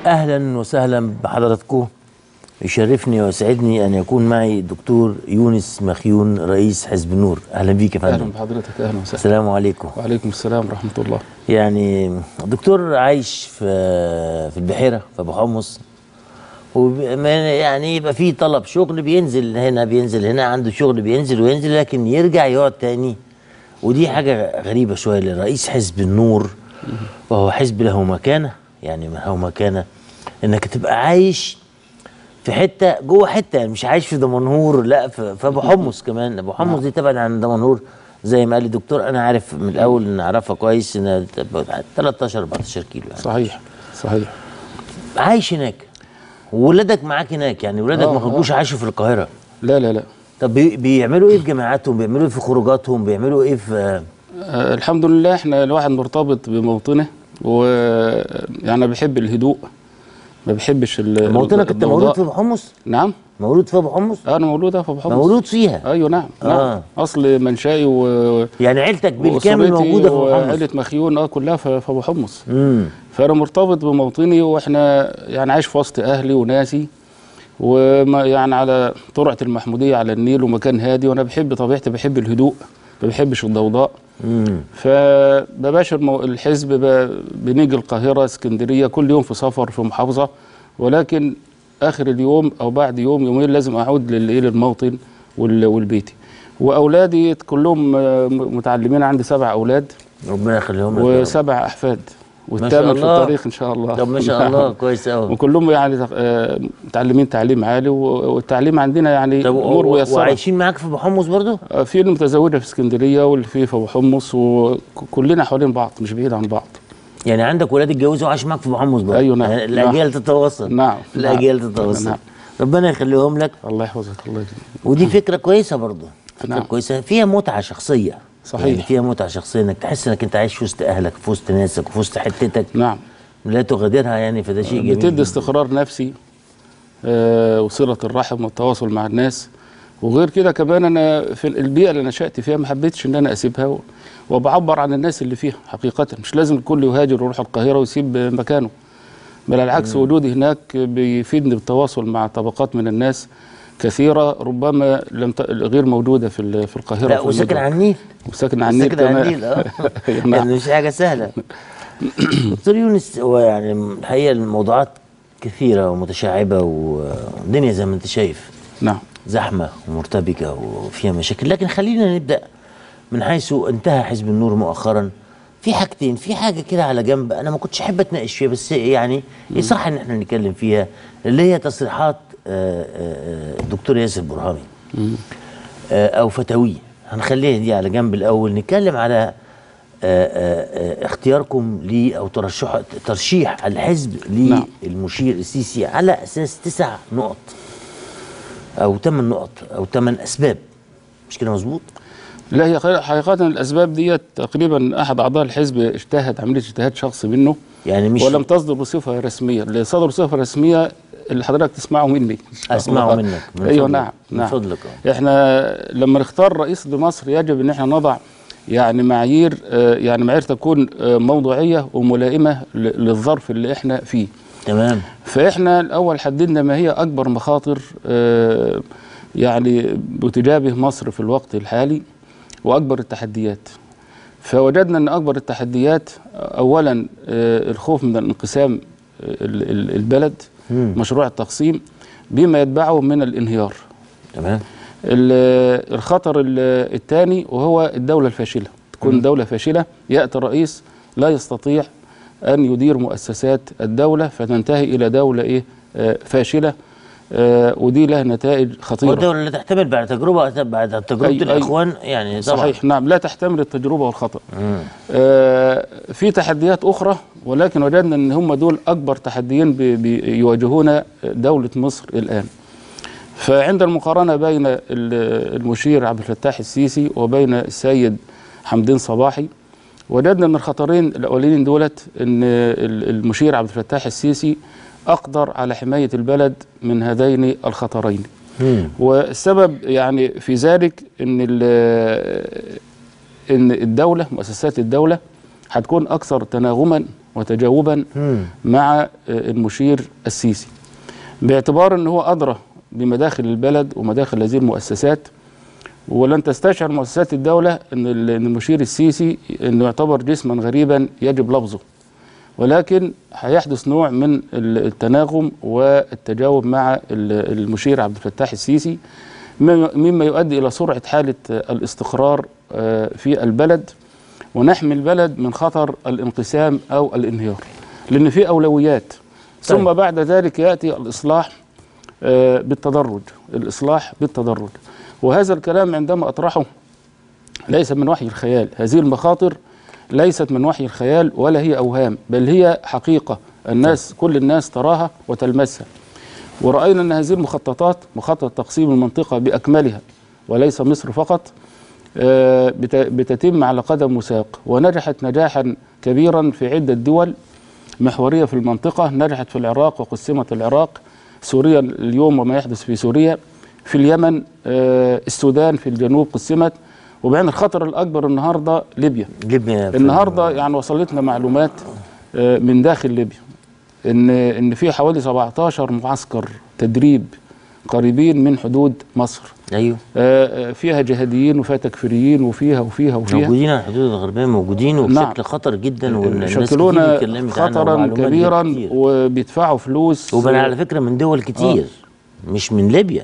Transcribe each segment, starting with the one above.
اهلا وسهلا بحضراتكم يشرفني ويسعدني ان يكون معي الدكتور يونس مخيون رئيس حزب النور اهلا بيك يا اهلا فندم بحضرتك اهلا وسهلا السلام عليكم وعليكم السلام ورحمه الله يعني الدكتور عايش في في البحيره في ابو حمص وب- ما- يعني يبقى في طلب شغل بينزل هنا بينزل هنا عنده شغل بينزل وينزل لكن يرجع يقعد تاني ودي حاجه غريبه شويه لرئيس حزب النور وهو حزب له مكانه يعني له مكانه انك تبقى عايش في حته جوه حته يعني مش عايش في دمنهور لا في في ابو حمص كمان ابو حمص دي تبعد عن دمنهور زي ما قال الدكتور انا عارف من الاول ان اعرفها كويس ان 13 14 كيلو يعني صحيح صحيح عايش هناك وولادك معاك هناك يعني ولادك آه، ما خرجوش عاشوا في القاهره لا لا لا طب بي- بيعملوا ايه في جامعاتهم بيعملوا ايه في خروجاتهم بيعملوا ايه في آه الحمد لله احنا الواحد مرتبط بموطنه و يعني أنا بحب الهدوء ما بحبش ال- موطنك انت مولود الضوضاء. في ابو حمص نعم مولود في ابو حمص انا مولود في ابو حمص مولود فيها ايوه نعم نعم آه. اصل منشأي و يعني عيلتك بالكامل وأسرتي موجوده في ابو حمص وعائله مخيون اه كلها في في ابو حمص امم فانا مرتبط بموطني واحنا يعني عايش في وسط اهلي وناسي وما يعني على ترعه المحموديه على النيل ومكان هادي وانا بحب طبيعتي بحب الهدوء ما بحبش الضوضاء امم فبباشر مو- الحزب ب- بنيجي القاهره اسكندريه كل يوم في سفر في محافظه ولكن اخر اليوم او بعد يوم يومين لازم اعود لل- للموطن وال- والبيتي واولادي كلهم آه، م- متعلمين عندي سبع اولاد ربنا يخليهم لك يا رب. وسبع احفاد شاء والثامن في الله. الطريق ان شاء الله طب ما شاء الله كويس قوي وكلهم يعني آه، متعلمين تعليم عالي و- والتعليم عندنا يعني طب امور و- ميسره وعايشين معاك في ابو حمص برضه آه، في اللي متزوجه في اسكندريه واللي في في ابو حمص وكلنا حوالين بعض مش بعيد عن بعض يعني عندك ولاد اتجوزوا وعاشوا معاك في ابو حمص برضه أيوة نعم. يعني الاجيال تتواصل نعم الاجيال نعم. تتواصل نعم. ربنا يخليهم لك الله يحفظك الله يجزيك ودي فكره كويسه برضه فكره نعم. كويسه فيها متعه شخصيه صحيح. يعني فيها متعه شخصيه انك تحس انك انت عايش في وسط اهلك في وسط ناسك في وسط حتتك نعم لا تغادرها يعني فده شيء جميل بتدي جداً. استقرار نفسي آه، وصله الرحم والتواصل مع الناس وغير كده كمان انا في البيئه اللي نشات فيها ما حبيتش ان انا اسيبها و- وبعبر عن الناس اللي فيها حقيقه مش لازم الكل يهاجر ويروح القاهره ويسيب مكانه بل العكس وجودي هناك بيفيدني بالتواصل مع طبقات من الناس كثيره ربما لم ت... غير موجوده في ال- في القاهره لا في وساكن المدن. على النيل وساكن على النيل ساكن على كمان النيل اه نعم. يعني مش حاجه سهله دكتور يونس هو يعني الحقيقه الموضوعات كثيره ومتشعبه والدنيا زي ما انت شايف نعم زحمه ومرتبكه وفيها مشاكل لكن خلينا نبدا من حيث انتهى حزب النور مؤخرا في حاجتين في حاجه كده على جنب انا ما كنتش احب اتناقش فيها بس يعني يصح ان احنا نتكلم فيها اللي هي تصريحات آه، آه، آه، الدكتور ياسر برهامي آه، او فتاويه هنخليها دي على جنب الاول نتكلم على آه، آه، آه، اختياركم لي او ترشح ترشيح الحزب نعم. للمشير السيسي على اساس تسع نقط او ثمان نقط او ثمان اسباب مش كده مظبوط؟ لا هي خي- حقيقة الأسباب ديت تقريبا أحد أعضاء الحزب اجتهد عملية اجتهاد شخصي منه يعني مش ولم تصدر بصفة رسمية اللي صدر بصفة رسمية اللي حضرتك تسمعه مني إن شاء اسمعه الله. منك من أيوه فضلك. نعم من نعم فضلك آه. احنا لما نختار رئيس لمصر يجب ان احنا نضع يعني معايير آه، يعني معايير تكون آه، موضوعية وملائمة ل- للظرف اللي احنا فيه تمام فاحنا الاول حددنا ما هي اكبر مخاطر آه، يعني بتجابه مصر في الوقت الحالي واكبر التحديات فوجدنا ان اكبر التحديات اولا آه، الخوف من الانقسام ال- ال- البلد مم. مشروع التقسيم بما يتبعه من الانهيار تمام ال- الخطر الثاني وهو الدولة الفاشلة تكون دولة فاشلة يأتي الرئيس لا يستطيع أن يدير مؤسسات الدولة فتنتهي إلى دولة إيه آه، فاشلة آه، ودي لها نتائج خطيرة والدولة اللي تحتمل بعد تجربة بعد تجربة أي- أي. الإخوان يعني طبعا صحيح نعم لا تحتمل التجربة والخطأ مم. آه، في تحديات أخرى ولكن وجدنا أن هم دول أكبر تحديين بي- بيواجهون دولة مصر الآن فعند المقارنة بين ال- المشير عبد الفتاح السيسي وبين السيد حمدين صباحي وجدنا من الخطرين الأولين دولت أن ال- المشير عبد الفتاح السيسي أقدر على حماية البلد من هذين الخطرين مم. والسبب يعني في ذلك ان ال- ان الدوله مؤسسات الدوله هتكون اكثر تناغما وتجاوبا مع آه، المشير السيسي باعتبار ان هو ادرى بمداخل البلد ومداخل هذه المؤسسات ولن تستشعر مؤسسات الدوله ان ال- إن المشير السيسي انه يعتبر جسما غريبا يجب لفظه ولكن هيحدث نوع من ال- التناغم والتجاوب مع ال- المشير عبد الفتاح السيسي مما مما يؤدي الى سرعه حاله الاستقرار آه، في البلد ونحمي البلد من خطر الانقسام او الانهيار لان في اولويات ثم طيب. بعد ذلك ياتي الاصلاح آه، بالتدرج الاصلاح بالتدرج وهذا الكلام عندما اطرحه ليس من وحي الخيال هذه المخاطر ليست من وحي الخيال ولا هي اوهام بل هي حقيقه الناس كل الناس تراها وتلمسها ورأينا أن هذه المخططات مخطط تقسيم المنطقة بأكملها وليس مصر فقط آه، بت- بتتم على قدم وساق ونجحت نجاحا كبيرا في عدة دول محورية في المنطقة نجحت في العراق وقسمت العراق سوريا اليوم وما يحدث في سوريا في اليمن آه، السودان في الجنوب قسمت وبعدين الخطر الأكبر النهاردة ليبيا ليبيا في- النهارده يعني وصلتنا معلومات آه، من داخل ليبيا ان ان في حوالي 17 معسكر تدريب قريبين من حدود مصر ايوه آه، آه، فيها جهاديين وفيها تكفيريين وفيها وفيها وفيها موجودين على الحدود الغربيه موجودين وبشكل نعم. خطر جدا والناس كتير شكلون اتكلمت عنها خطرا ومعلومات كبيرا كتير. وبيدفعوا فلوس ومن على فكره من دول كتير مش من ليبيا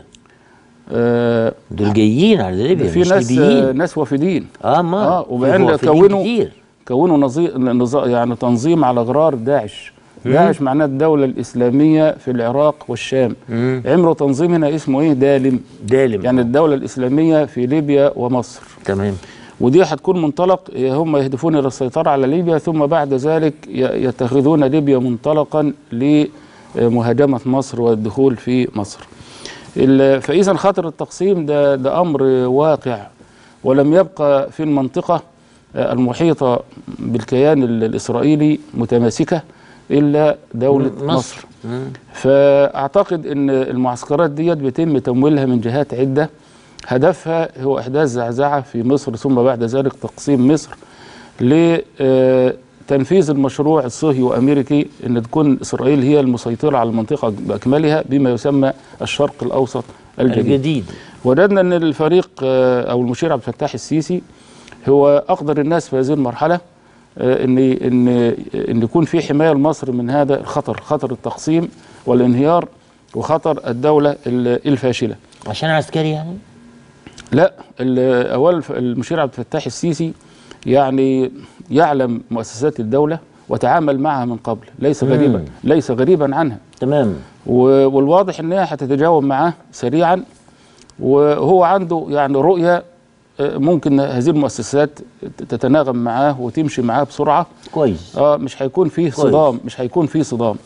آه، دول جايين على ليبيا في مش ناس آه، ليبيين ناس وافدين اه ما آه، في وبعدين وافدين كونوا- كتير كونوا نظي... نظ... يعني تنظيم على غرار داعش داعش معناه الدولة الإسلامية في العراق والشام مم. عملوا تنظيم هنا اسمه إيه دالم دالم يعني الدولة الإسلامية في ليبيا ومصر تمام ودي هتكون منطلق هم يهدفون إلى السيطرة على ليبيا ثم بعد ذلك ي- يتخذون ليبيا منطلقا لمهاجمة مصر والدخول في مصر ال- فإذا خطر التقسيم ده, ده أمر واقع ولم يبقى في المنطقة المحيطة بالكيان ال- الإسرائيلي متماسكة إلا دولة مصر, مصر. مم. فاعتقد ان المعسكرات ديت بيتم تمويلها من جهات عده هدفها هو احداث زعزعه في مصر ثم بعد ذلك تقسيم مصر لتنفيذ المشروع الصهيوني الامريكي ان تكون اسرائيل هي المسيطره على المنطقه باكملها بما يسمى الشرق الاوسط الجديد الجديد وجدنا ان الفريق آه، او المشير عبد الفتاح السيسي هو اقدر الناس في هذه المرحله آه، ان ان ان يكون في حمايه لمصر من هذا الخطر خطر التقسيم والانهيار وخطر الدوله ال- الفاشله عشان عسكري يعني لا ال- اولا الف- المشير عبد الفتاح السيسي يعني يعلم مؤسسات الدوله وتعامل معها من قبل ليس غريبا ليس غريبا عنها تمام و- والواضح انها هتتجاوب معاه سريعا وهو عنده يعني رؤيه آه، ممكن هذه المؤسسات تتناغم معاه وتمشي معاه بسرعه كويس اه مش هيكون فيه صدام مش هيكون فيه صدام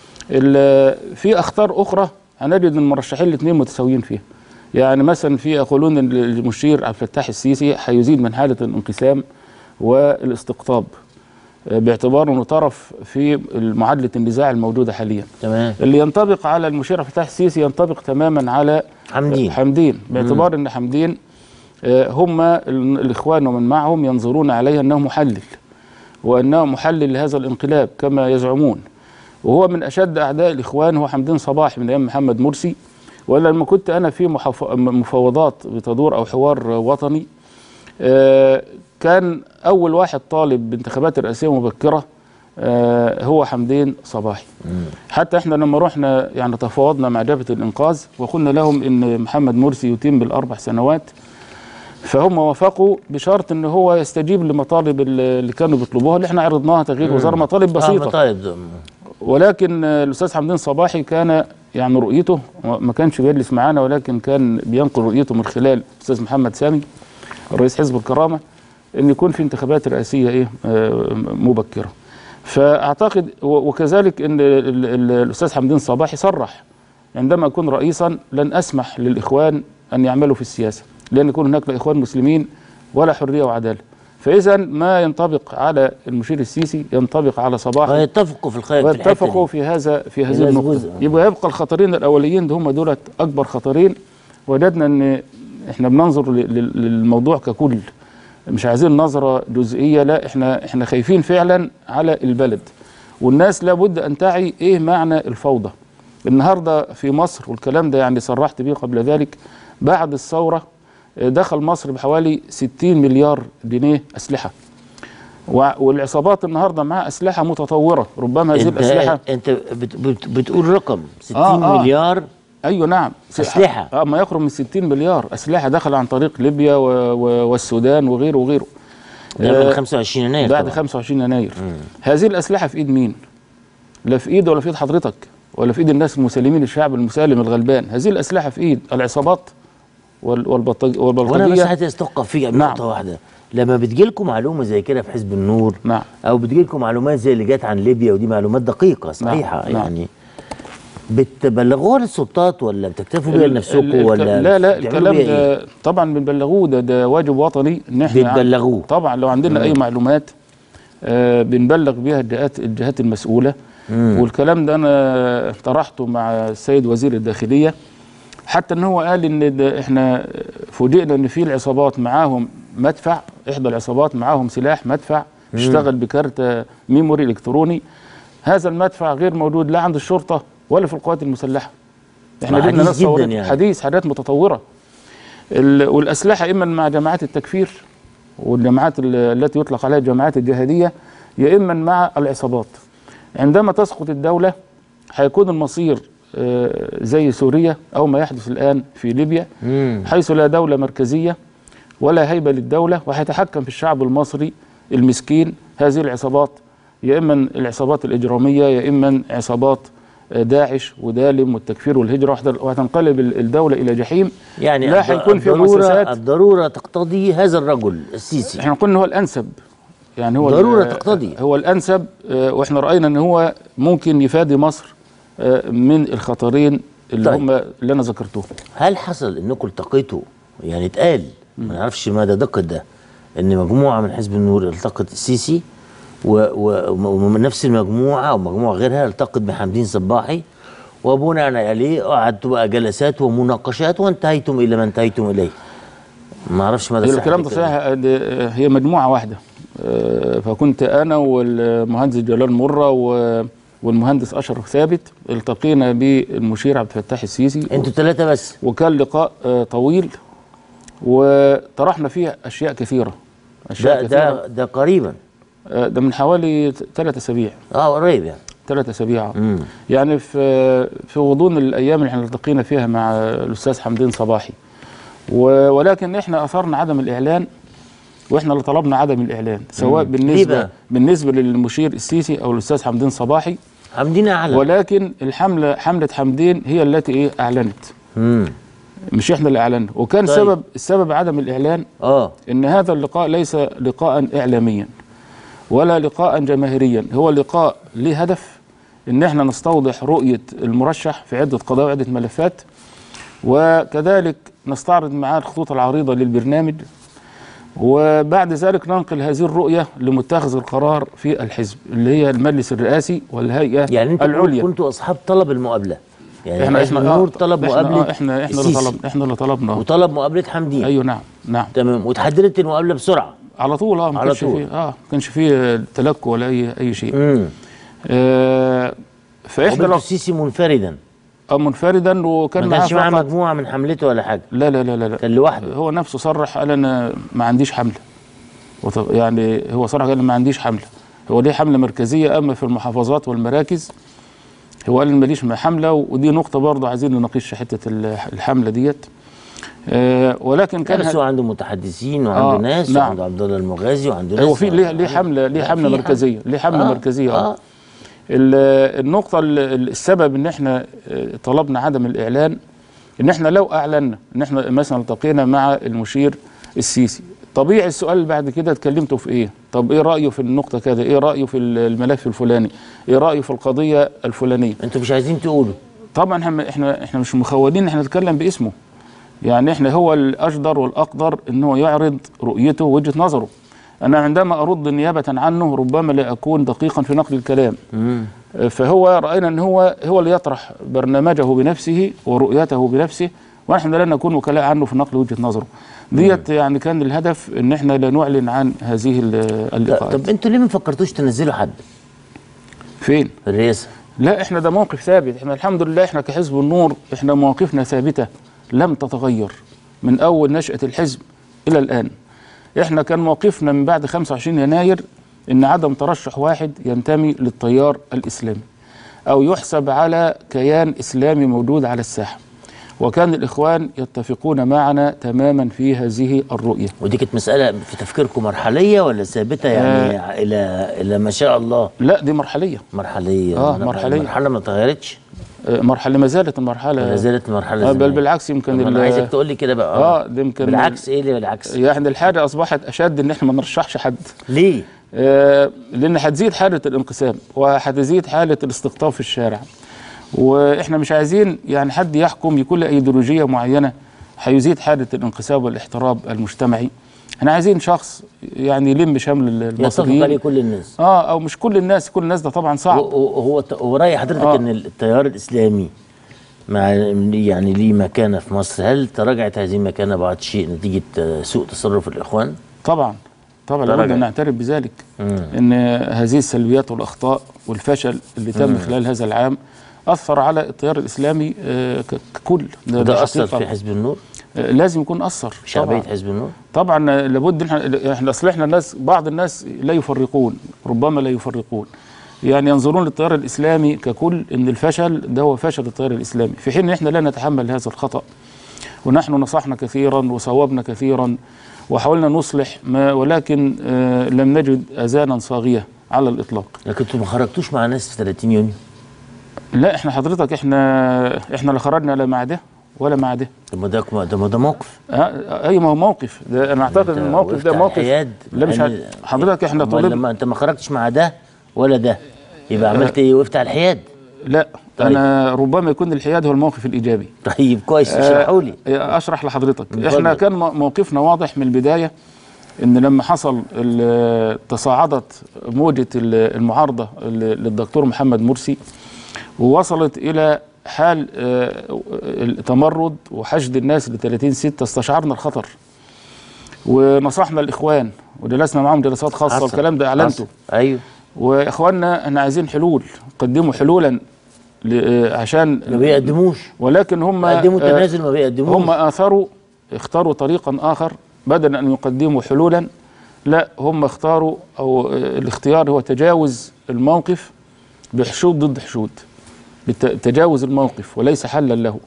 ال- في اخطار اخرى هنجد ان المرشحين الاثنين متساويين فيها يعني مثلا في يقولون ان المشير عبد الفتاح السيسي هيزيد من حاله الانقسام والاستقطاب آه، باعتباره انه طرف في معادله النزاع الموجوده حاليا تمام اللي ينطبق على المشير عبد الفتاح السيسي ينطبق تماما على حمدين حمدين باعتبار ان حمدين آه، هم ال- الاخوان ومن معهم ينظرون عليه انه محلل وانه محلل لهذا الانقلاب كما يزعمون وهو من اشد اعداء الاخوان هو حمدين صباح من ايام محمد مرسي ولما كنت انا في محف- مفاوضات بتدور او حوار وطني آه، كان اول واحد طالب بانتخابات رئاسيه مبكره آه، هو حمدين صباحي حتى احنا لما رحنا يعني تفاوضنا مع جبهه الانقاذ وقلنا لهم ان محمد مرسي يتم بالاربع سنوات فهم وافقوا بشرط ان هو يستجيب لمطالب ال- اللي كانوا بيطلبوها اللي احنا عرضناها تغيير وزاره مطالب آه بسيطه مطالب ده. ولكن آه، الاستاذ حمدين صباحي كان يعني رؤيته ما كانش بيجلس معانا ولكن كان بينقل رؤيته من خلال الاستاذ محمد سامي رئيس حزب الكرامه ان يكون في انتخابات رئاسيه ايه آه، مبكره فاعتقد و- وكذلك ان ال- ال- الاستاذ حمدين صباحي صرح عندما اكون رئيسا لن اسمح للاخوان ان يعملوا في السياسه لان يكون هناك لا اخوان مسلمين ولا حريه وعداله فاذا ما ينطبق على المشير السيسي ينطبق على صباحي ويتفقوا في الخير في الحتة واتفقوا دي. في هذا في هذه لازم النقطة جزء. يبقى يبقى الخطرين الأوليين ده هم دولت أكبر خطرين وجدنا إن إحنا بننظر ل- لل- للموضوع ككل مش عايزين نظرة جزئية لا إحنا إحنا خايفين فعلا على البلد والناس لابد ان تعي ايه معنى الفوضى النهارده في مصر والكلام ده يعني صرحت به قبل ذلك بعد الثوره آه، دخل مصر بحوالي 60 مليار جنيه اسلحه وع- والعصابات النهارده معاها اسلحه متطوره ربما هذه انت الاسلحه انت بت بت بتقول رقم 60 آه، آه. مليار ايوه نعم س- أسلحة. اه ما يقرب من 60 مليار اسلحه دخل عن طريق ليبيا و... و... والسودان وغيره وغيره ده من آه، 25 يناير بعد طبعاً. 25 يناير هذه الاسلحه في ايد مين؟ لا في ايد ولا في ايد حضرتك ولا في ايد الناس المسالمين الشعب المسالم الغلبان هذه الاسلحه في ايد العصابات وال... والبلطج... وانا بس والبلطجيه عايز استوقف فيك نعم. نقطه واحده لما بتجيلكم معلومه زي كده في حزب النور نعم. او بتجيلكم معلومات زي اللي جت عن ليبيا ودي معلومات دقيقه صحيحه نعم. يعني بتبلغوها للسلطات ولا بتكتفوا بيها ال- لنفسكم ال- الك- ولا لا لا بتعملوا الكلام بيها إيه؟ ده طبعا بنبلغوه ده ده واجب وطني ان احنا بتبلغوه. طبعا لو عندنا اي معلومات آه بنبلغ بيها الجهات الجهات المسؤوله والكلام ده انا طرحته مع السيد وزير الداخليه حتى ان هو قال ان ده احنا فوجئنا ان في العصابات معاهم مدفع احدى العصابات معاهم سلاح مدفع بيشتغل بكارت آه، ميموري الكتروني هذا المدفع غير موجود لا عند الشرطه ولا في القوات المسلحه احنا ما جبنا حديث ناس جداً صورت يعني. حديث حاجات متطوره ال- والاسلحه اما مع جماعات التكفير والجماعات ال- التي يطلق عليها الجماعات الجهاديه يا اما مع العصابات عندما تسقط الدوله هيكون المصير آه، زي سوريا او ما يحدث الان في ليبيا مم. حيث لا دوله مركزيه ولا هيبه للدوله وهيتحكم في الشعب المصري المسكين هذه العصابات يا اما العصابات الاجراميه يا اما عصابات آه، داعش ودالم والتكفير والهجره وهت- وهتنقلب ال- الدوله الى جحيم يعني لا الض- هيكون في الضرورة مؤسسات الضروره تقتضي هذا الرجل السيسي احنا قلنا هو الانسب يعني هو ضرورة ال- تقتضي. هو الانسب آه، واحنا راينا ان هو ممكن يفادي مصر آه، من الخطرين اللي طيب. هم اللي انا ذكرتهم هل حصل انكم التقيتوا يعني اتقال ما نعرفش مدى دقه ده ان مجموعه من حزب النور التقت السيسي و- و- ومن نفس المجموعه او مجموعه غيرها التقت بحمدين صباحي وبناء عليه قعدتوا بقى جلسات ومناقشات وانتهيتم الى ما انتهيتم اليه ما اعرفش مدى هي صحة الكلام ده صحيح آه، ده- هي مجموعه واحده آه، فكنت انا والمهندس جلال مره و- والمهندس اشرف ثابت التقينا بالمشير عبد الفتاح السيسي انتوا ثلاثه بس وكان لقاء آه، طويل وطرحنا فيه اشياء كثيره اشياء ده كثيره ده ده قريبا آه، ده من حوالي ثلاث اسابيع اه قريب يعني ثلاث اسابيع مم. يعني في في غضون الايام اللي احنا التقينا فيها مع الاستاذ حمدين صباحي و- ولكن احنا اثرنا عدم الاعلان واحنا اللي طلبنا عدم الاعلان سواء ليه بالنسبه بقى؟ بالنسبه للمشير السيسي او الاستاذ حمدين صباحي حمدين اعلى ولكن الحمله حمله حمدين هي التي ايه اعلنت امم مش احنا اللي اعلنا وكان طيب. سبب السبب عدم الاعلان اه ان هذا اللقاء ليس لقاء اعلاميا ولا لقاء جماهيريا هو لقاء له هدف ان احنا نستوضح رؤيه المرشح في عده قضايا وعده ملفات وكذلك نستعرض معاه الخطوط العريضه للبرنامج وبعد ذلك ننقل هذه الرؤيه لمتخذ القرار في الحزب اللي هي المجلس الرئاسي والهيئه يعني انتوا العليا كنتوا اصحاب طلب المقابله يعني احنا حزب احنا النور آه، طلب احنا مقابله آه، احنا احنا اللي السيسي. طلب احنا اللي طلبنا وطلب مقابله حمدين ايوه نعم نعم تمام وتحددت المقابله بسرعه على طول اه ما على كانش طول. فيه اه ما كانش فيه تلكؤ ولا اي اي شيء امم آه فاحنا قابلتوا لو السيسي منفردا آه منفردا وكان ما معاه كانش معاه فقط مجموعه من حملته ولا حاجه لا لا لا لا, لا. كان لوحده هو نفسه صرح قال انا ما عنديش حمله وط- يعني هو صرح قال ما عنديش حمله هو ليه حمله مركزيه اما في المحافظات والمراكز هو قال ماليش حمله ودي نقطه برضه عايزين نناقش حته ال- الحمله ديت آه ولكن كان كان بس هو عنده متحدثين وعنده آه، ناس نعم. وعنده عبد الله المغازي وعنده ناس هو في ليه ليه حمله ليه لا، حمله في مركزيه ليه حمله آه، مركزيه اه ال- النقطة ال- ال- السبب ان احنا آه، طلبنا عدم الاعلان ان احنا لو اعلنا ان احنا مثلا التقينا مع المشير السيسي طبيعي السؤال اللي بعد كده اتكلمتوا في ايه؟ طب ايه رايه في النقطة كذا؟ ايه رايه في ال- الملف الفلاني؟ ايه رايه في القضية الفلانية؟ انتوا مش عايزين تقولوا طبعا احنا احنا احنا مش مخولين ان احنا نتكلم باسمه يعني احنا هو الاجدر والاقدر ان هو يعرض رؤيته ووجهه نظره انا عندما ارد نيابه عنه ربما لا اكون دقيقا في نقل الكلام امم فهو راينا ان هو هو اللي يطرح برنامجه بنفسه ورؤيته بنفسه ونحن لا نكون وكلاء عنه في نقل وجهه نظره ديت يعني كان الهدف ان احنا لا نعلن عن هذه ال- لا اللقاءات طب انتوا ليه ما فكرتوش تنزلوا حد فين في الرئاسه لا احنا ده موقف ثابت احنا الحمد لله احنا كحزب النور احنا مواقفنا ثابته لم تتغير من اول نشاه الحزب الى الان احنا كان موقفنا من بعد 25 يناير ان عدم ترشح واحد ينتمي للتيار الاسلامي او يحسب على كيان اسلامي موجود على الساحه وكان الاخوان يتفقون معنا تماما في هذه الرؤيه ودي كانت مساله في تفكيركم مرحليه ولا ثابته يعني الى الى ما شاء الله لا دي مرحليه مرحليه آه، مرحلية. مرحله ما اتغيرتش آه، مرحله ما زالت المرحله ولا زالت مرحله آه، بل زمنية؟ بالعكس يمكن طب ال- انا عايزك تقول لي كده بقى اه ده يمكن بالعكس ايه اللي بالعكس يعني الحاجه اصبحت اشد ان احنا ما نرشحش حد ليه آه، لان هتزيد حاله الانقسام وهتزيد حاله الاستقطاب في الشارع واحنا مش عايزين يعني حد يحكم يكون له ايديولوجيه معينه هيزيد حاله الانقسام والاحتراب المجتمعي احنا عايزين شخص يعني يلم شمل يتفق عليه المصريين كل الناس اه او مش كل الناس كل الناس ده طبعا صعب وهو هو راي حضرتك آه. ان التيار الاسلامي مع يعني ليه مكانه في مصر هل تراجعت هذه المكانه بعد شيء نتيجه آه، سوء تصرف الاخوان؟ طبعا طبعا تراجع. لابد ان نعترف بذلك مم. ان هذه السلبيات والاخطاء والفشل اللي تم خلال هذا العام اثر على التيار الاسلامي آه، ك- ككل ده, ده ده اثر حقيقة. في حزب النور آه، لازم يكون اثر في شعبيه طبعا حزب النور طبعا آه، لابد احنا احنا اصل احنا الناس بعض الناس لا يفرقون ربما لا يفرقون يعني ينظرون للتيار الاسلامي ككل ان الفشل ده هو فشل التيار الاسلامي في حين ان احنا لا نتحمل هذا الخطا ونحن نصحنا كثيرا وصوبنا كثيرا وحاولنا نصلح ما ولكن آه، لم نجد اذانا صاغيه على الاطلاق لكن انتوا ما خرجتوش مع ناس في 30 يونيو لا احنا حضرتك احنا احنا لا خرجنا لا مع ده ولا مع ده طب ما ده ده ما ده موقف آه، اي ما هو موقف ده انا اعتقد أنت ان الموقف وقفت ده على موقف الحياد لا مش لأن- ه- حضرتك احنا أمال طالب لما انت ما خرجتش مع ده ولا ده يبقى عملت ايه وقفت على الحياد لا طيب. انا ربما يكون الحياد هو الموقف الايجابي طيب كويس اشرحوا لي آه، اشرح لحضرتك اتفضل. احنا كان مو- موقفنا واضح من البدايه ان لما حصل ال- تصاعدت موجه ال- المعارضه ل- للدكتور محمد مرسي ووصلت الى حال آه، التمرد وحشد الناس ل 30 6 استشعرنا الخطر ونصحنا الاخوان وجلسنا معاهم جلسات خاصه حصل. والكلام ده اعلنته حصل. ايوه واخواننا احنا عايزين حلول قدموا حلولا ل- عشان ما بيقدموش ولكن هم قدموا آه، تنازل ما بيقدموش هم اثروا اختاروا طريقا اخر بدل ان يقدموا حلولا لا هم اختاروا او آه، الاختيار هو تجاوز الموقف بحشود ضد حشود بالت- تجاوز الموقف وليس حلا له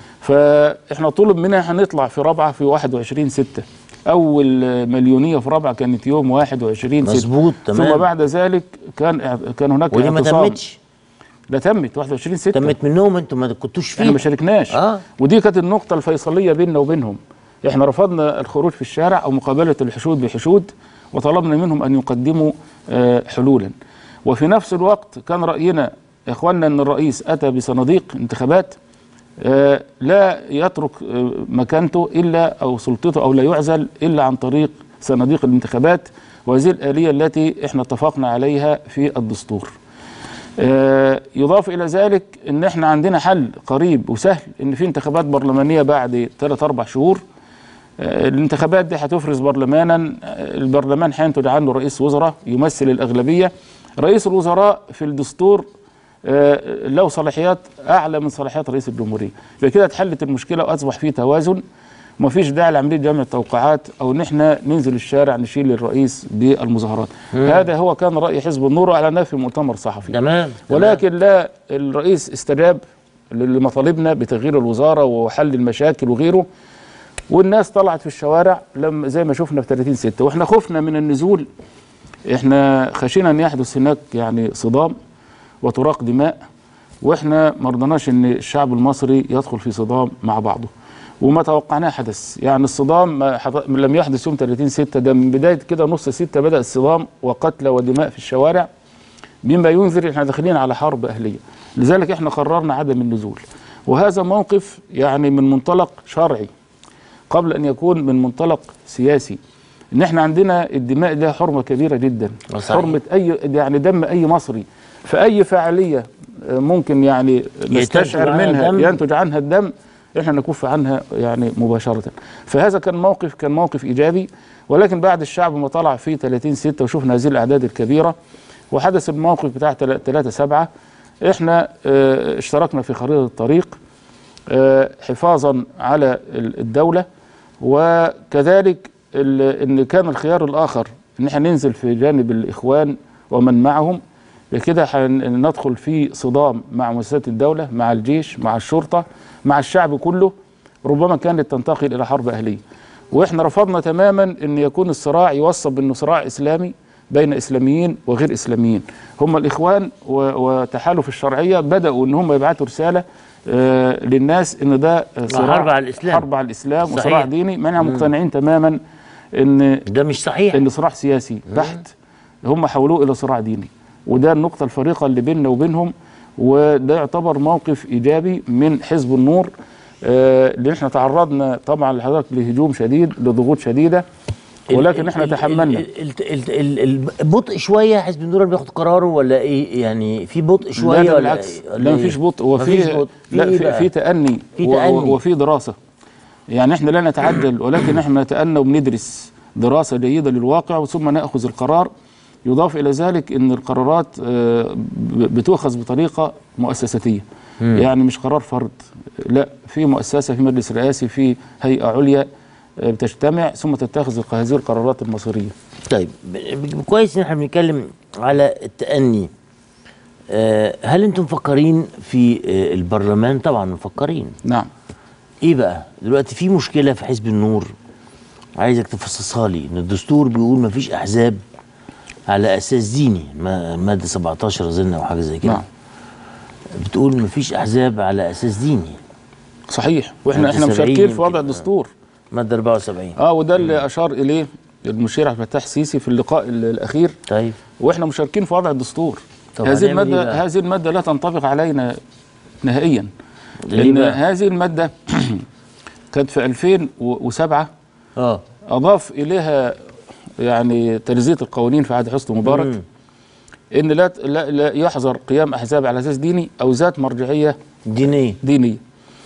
فاحنا طلب منا هنطلع في رابعه في 21 6 اول آه، مليونيه في رابعه كانت يوم 21 6 مظبوط تمام ثم بعد ذلك كان كان هناك ودي ما اعتصام. تمتش لا تمت 21 6 تمت منهم انتوا ما كنتوش احنا ما فيه شاركناش آه. ودي كانت النقطة الفيصلية بيننا وبينهم احنا رفضنا الخروج في الشارع او مقابلة الحشود بحشود وطلبنا منهم ان يقدموا آه، حلولا وفي نفس الوقت كان رأينا يا اخواننا ان الرئيس اتى بصناديق انتخابات آه، لا يترك آه، مكانته الا او سلطته او لا يعزل الا عن طريق صناديق الانتخابات وهذه الآلية التي احنا اتفقنا عليها في الدستور آه، يضاف الى ذلك ان احنا عندنا حل قريب وسهل ان في انتخابات برلمانيه بعد 3 4 شهور آه، الانتخابات دي هتفرز برلمانا آه، البرلمان هينتج عنه رئيس وزراء يمثل الاغلبيه رئيس الوزراء في الدستور آه، له صلاحيات اعلى من صلاحيات رئيس الجمهوريه فكده اتحلت المشكله واصبح في توازن ومفيش داعي لعمليه جمع توقعات او ان احنا ننزل الشارع نشيل الرئيس بالمظاهرات هذا هو كان راي حزب النور واعلناه في مؤتمر صحفي تمام ولكن لا الرئيس استجاب لمطالبنا بتغيير الوزاره وحل المشاكل وغيره والناس طلعت في الشوارع لما زي ما شفنا في 30 6 واحنا خفنا من النزول احنا خشينا ان يحدث هناك يعني صدام وتراق دماء واحنا ما رضناش ان الشعب المصري يدخل في صدام مع بعضه وما توقعناه حدث يعني الصدام ما حض- لم يحدث يوم 30 6 ده من بدايه كده نص 6 بدا الصدام وقتل ودماء في الشوارع بما ينذر احنا داخلين على حرب اهليه لذلك احنا قررنا عدم النزول وهذا موقف يعني من منطلق شرعي قبل ان يكون من منطلق سياسي ان احنا عندنا الدماء ده حرمه كبيره جدا صحيح. حرمه اي يعني دم اي مصري فاي فعاليه آه، ممكن يعني نستشعر عنها منها الدم. ينتج عنها الدم احنا نكف عنها يعني مباشره فهذا كان موقف كان موقف ايجابي ولكن بعد الشعب ما طلع في 30 6 وشفنا هذه الاعداد الكبيره وحدث الموقف بتاع 3 7 احنا آه، اشتركنا في خريطه الطريق آه، حفاظا على ال- الدوله وكذلك ال- ان كان الخيار الاخر ان احنا ننزل في جانب الاخوان ومن معهم بكده هندخل في صدام مع مؤسسات الدوله مع الجيش مع الشرطه مع الشعب كله ربما كانت تنتقل الى حرب اهليه واحنا رفضنا تماما ان يكون الصراع يوصف بانه صراع اسلامي بين اسلاميين وغير اسلاميين هم الاخوان و- وتحالف الشرعيه بداوا ان هم يبعثوا رساله آه، للناس ان ده آه، صراع حرب على الإسلام. حرب على الاسلام صحيح. وصراع ديني ما احنا مقتنعين تماما ان ده مش صحيح ان صراع سياسي بحت هم حولوه الى صراع ديني وده النقطه الفارقه اللي بيننا وبينهم وده يعتبر موقف ايجابي من حزب النور آه، اللي احنا تعرضنا طبعا لحضرتك لهجوم شديد لضغوط شديده ولكن احنا ال- ال- تحملنا ال- ال- ال- ال- ال- البطء شويه حزب النور بياخد قراره ولا ايه يعني في بطء شويه لا ده ولا بالعكس ولا لا إيه؟ مفيش بطء هو مفيش في بطء. في لا إيه في, بقى؟ في تأني في و- تأني. و- وفي دراسة يعني احنا لا نتعجل ولكن احنا نتأنى وبندرس دراسة جيدة للواقع ثم نأخذ القرار يضاف إلى ذلك أن القرارات آه، ب- بتؤخذ بطريقة مؤسساتية يعني مش قرار فرد لا في مؤسسة في مجلس رئاسي في هيئة عليا آه، بتجتمع ثم تتخذ هذه القرارات المصيرية طيب ب- ب- كويس ان احنا بنتكلم على التأني آه، هل انتم مفكرين في آه، البرلمان طبعا مفكرين نعم ايه بقى دلوقتي في مشكله في حزب النور عايزك تفصصها لي ان الدستور بيقول مفيش احزاب على اساس ديني ما- ماده 17 اظن او حاجه زي كده نعم بتقول مفيش احزاب على اساس ديني صحيح واحنا مادة احنا 70 مشاركين في وضع يمكن. الدستور ماده 74 اه وده اللي اشار اليه المشير عبد الفتاح السيسي في اللقاء ال- الاخير طيب واحنا مشاركين في وضع الدستور طب هذه هنعمل إيه الماده بقى؟ هذه الماده لا تنطبق علينا نهائيا ليه لان بقى؟ هذه الماده كانت في 2007 اه اضاف اليها يعني تنزيه القوانين في عهد حسني مبارك مم. ان لا لا, لا يحظر قيام احزاب على اساس ديني او ذات مرجعيه دينيه دينيه.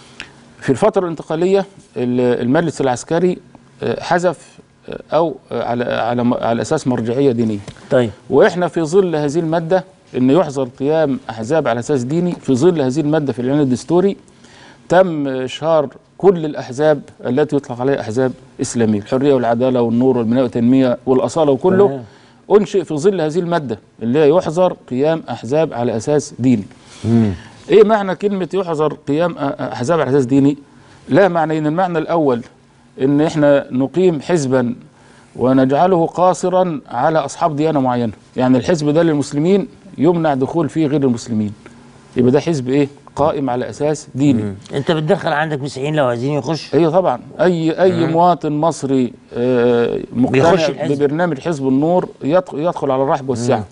في الفترة الانتقالية ال- المجلس العسكري آه، حذف آه، أو آه، على على على أساس مرجعية دينية. طيب وإحنا في ظل هذه المادة إن يحظر قيام أحزاب على أساس ديني في ظل هذه المادة في الإعلان الدستوري تم إشهار كل الأحزاب التي يطلق عليها أحزاب إسلامية، الحرية والعدالة والنور والبناء والتنمية والأصالة وكله تمام. أنشئ في ظل هذه المادة اللي هي يحظر قيام أحزاب على أساس ديني. مم. ايه معنى كلمه يحظر قيام أ- احزاب على اساس ديني لا معنيين المعنى الاول ان احنا نقيم حزبا ونجعله قاصرا على اصحاب ديانه معينه يعني الحزب ده للمسلمين يمنع دخول فيه غير المسلمين يبقى ده حزب ايه قائم على اساس ديني مم. انت بتدخل عندك مسيحيين لو عايزين يخش ايوه طبعا اي اي مواطن مصري آه، مقتنع بيخش الحزب. ببرنامج حزب النور يدخل, يدخل على الرحب والسعه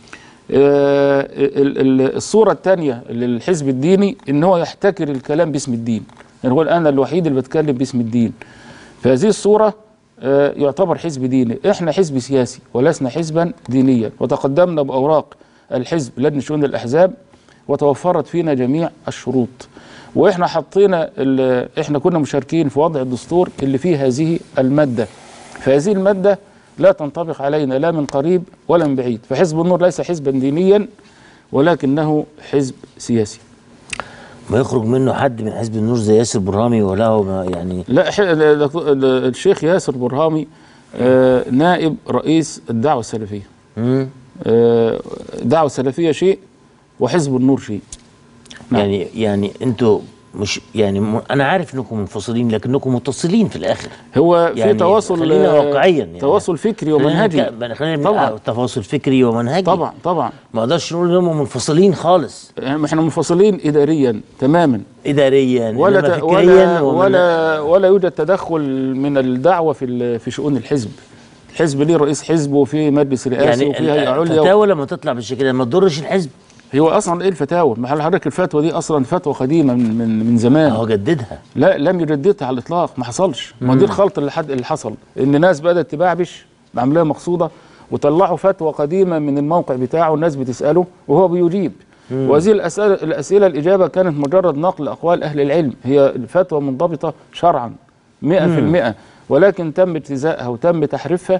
آه، ال- ال- الصوره الثانيه للحزب الديني ان هو يحتكر الكلام باسم الدين يعني هو انا الوحيد اللي بتكلم باسم الدين فهذه الصوره آه، يعتبر حزب ديني احنا حزب سياسي ولسنا حزبا دينيا وتقدمنا باوراق الحزب لجنه شؤون الاحزاب وتوفرت فينا جميع الشروط واحنا حطينا ال- احنا كنا مشاركين في وضع الدستور اللي فيه هذه الماده فهذه الماده لا تنطبق علينا لا من قريب ولا من بعيد فحزب النور ليس حزبا دينيا ولكنه حزب سياسي ما يخرج منه حد من حزب النور زي ياسر برهامي ولا ما يعني لا ح- ال- ال- الشيخ ياسر برهامي آه، نائب رئيس الدعوه السلفيه مم. آه، الدعوه السلفيه شيء وحزب النور شيء نعم. يعني يعني انتوا مش يعني م... انا عارف انكم منفصلين لكنكم متصلين في الاخر هو في يعني تواصل خلينا آه، واقعيا يعني. تواصل فكري خلينا ومنهجي نك- خلينا طبعاً. طبعا تواصل فكري ومنهجي طبعا طبعا ما اقدرش نقول انهم منفصلين خالص يعني احنا منفصلين اداريا تماما اداريا ولا إنما ت- فكريا ولا ومن- ولا ولا يوجد تدخل من الدعوه في ال- في شؤون الحزب الحزب ليه رئيس حزب وفي مجلس رئاسي يعني وفي هيئه عليا الفتاوى لما تطلع بالشكل ده ما تضرش الحزب هو اصلا ايه الفتاوى؟ ما حضرتك الفتوى دي اصلا فتوى قديمه من من, من زمان اهو جددها لا لم يجددها على الاطلاق ما حصلش ما دي الخلط اللي حد اللي حصل ان ناس بدات تبعبش بعمليه مقصوده وطلعوا فتوى قديمه من الموقع بتاعه الناس بتساله وهو بيجيب وهذه الاسئله الاسئله الاجابه كانت مجرد نقل اقوال اهل العلم هي الفتوى منضبطه شرعا 100% ولكن تم ابتزائها وتم تحريفها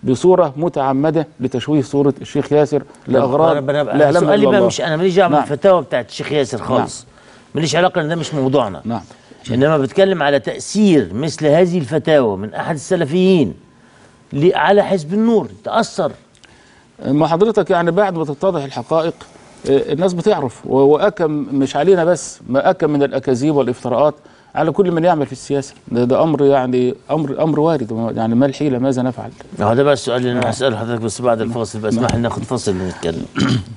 بصوره متعمده لتشويه صوره الشيخ ياسر لاغراض أنا- أنا- لا أنا يعلمها سؤالي إلا بقى الله. مش انا ماليش دعوه نعم. بالفتاوى بتاعت الشيخ ياسر خالص ماليش علاقه ان ده مش موضوعنا نعم انما بتكلم على تاثير مثل هذه الفتاوى من احد السلفيين ل- على حزب النور تاثر ما حضرتك يعني بعد ما تتضح الحقائق آه، الناس بتعرف و- واكم مش علينا بس ما اكم من الاكاذيب والافتراءات على كل من يعمل في السياسه ده, ده امر يعني امر امر وارد يعني ما الحيله ماذا نفعل هو ده بقى السؤال اللي انا هساله لحضرتك بس بعد الفاصل بقى اسمح لي ناخد فاصل ونتكلم